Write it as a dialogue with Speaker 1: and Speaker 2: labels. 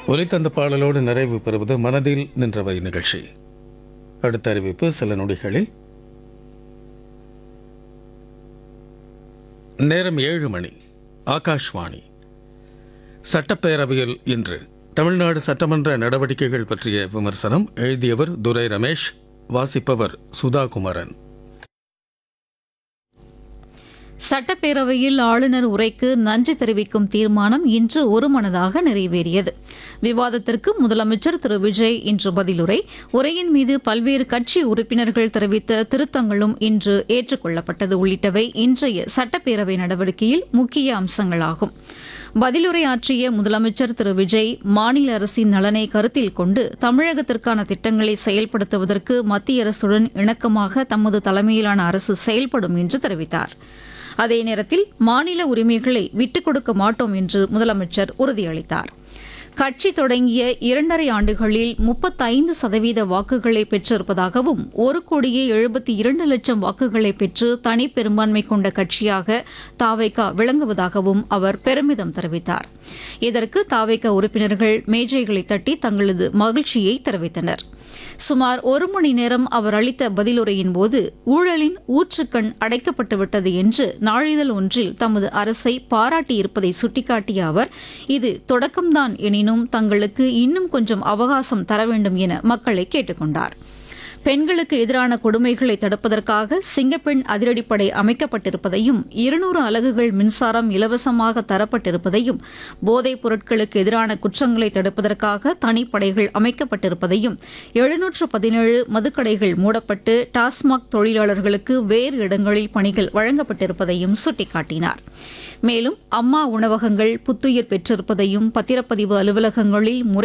Speaker 1: ஒலித்தந்த பாடலோடு நிறைவு பெறுவது மனதில் நின்றவை நிகழ்ச்சி அடுத்த அறிவிப்பு சில நொடிகளில் நேரம் ஏழு மணி ஆகாஷ்வாணி சட்டப்பேரவையில் இன்று தமிழ்நாடு சட்டமன்ற நடவடிக்கைகள் பற்றிய விமர்சனம் எழுதியவர் துரை ரமேஷ் வாசிப்பவர் சுதா குமரன்
Speaker 2: சட்டப்பேரவையில் ஆளுநர் உரைக்கு நன்றி தெரிவிக்கும் தீர்மானம் இன்று ஒருமனதாக நிறைவேறியது விவாதத்திற்கு முதலமைச்சர் திரு விஜய் இன்று பதிலுரை உரையின் மீது பல்வேறு கட்சி உறுப்பினர்கள் தெரிவித்த திருத்தங்களும் இன்று ஏற்றுக்கொள்ளப்பட்டது உள்ளிட்டவை இன்றைய சட்டப்பேரவை நடவடிக்கையில் முக்கிய அம்சங்களாகும் பதிலுரை ஆற்றிய முதலமைச்சர் திரு விஜய் மாநில அரசின் நலனை கருத்தில் கொண்டு தமிழகத்திற்கான திட்டங்களை செயல்படுத்துவதற்கு மத்திய அரசுடன் இணக்கமாக தமது தலைமையிலான அரசு செயல்படும் என்று தெரிவித்தார் அதே நேரத்தில் மாநில உரிமைகளை விட்டுக் கொடுக்க மாட்டோம் என்று முதலமைச்சர் உறுதியளித்தார் கட்சி தொடங்கிய இரண்டரை ஆண்டுகளில் முப்பத்தைந்து சதவீத வாக்குகளை பெற்றிருப்பதாகவும் ஒரு கோடியே எழுபத்தி இரண்டு லட்சம் வாக்குகளை பெற்று தனிப்பெரும்பான்மை கொண்ட கட்சியாக தாவேகா விளங்குவதாகவும் அவர் பெருமிதம் தெரிவித்தார் இதற்கு தாவேகா உறுப்பினர்கள் மேஜைகளை தட்டி தங்களது மகிழ்ச்சியை தெரிவித்தனர் சுமார் ஒரு மணி நேரம் அவர் அளித்த பதிலுரையின் போது ஊழலின் ஊற்றுக்கண் அடைக்கப்பட்டுவிட்டது என்று நாளிதழ் ஒன்றில் தமது அரசை பாராட்டியிருப்பதை சுட்டிக்காட்டிய அவர் இது தொடக்கம்தான் எனினும் தங்களுக்கு இன்னும் கொஞ்சம் அவகாசம் தர வேண்டும் என மக்களை கேட்டுக்கொண்டார் பெண்களுக்கு எதிரான கொடுமைகளை தடுப்பதற்காக சிங்கப்பெண் அதிரடிப்படை அமைக்கப்பட்டிருப்பதையும் இருநூறு அலகுகள் மின்சாரம் இலவசமாக தரப்பட்டிருப்பதையும் போதைப் பொருட்களுக்கு எதிரான குற்றங்களை தடுப்பதற்காக தனிப்படைகள் அமைக்கப்பட்டிருப்பதையும் எழுநூற்று பதினேழு மதுக்கடைகள் மூடப்பட்டு டாஸ்மாக் தொழிலாளர்களுக்கு வேறு இடங்களில் பணிகள் வழங்கப்பட்டிருப்பதையும் சுட்டிக்காட்டினார் மேலும் அம்மா உணவகங்கள் புத்துயிர் பெற்றிருப்பதையும் பத்திரப்பதிவு அலுவலகங்களில் முறை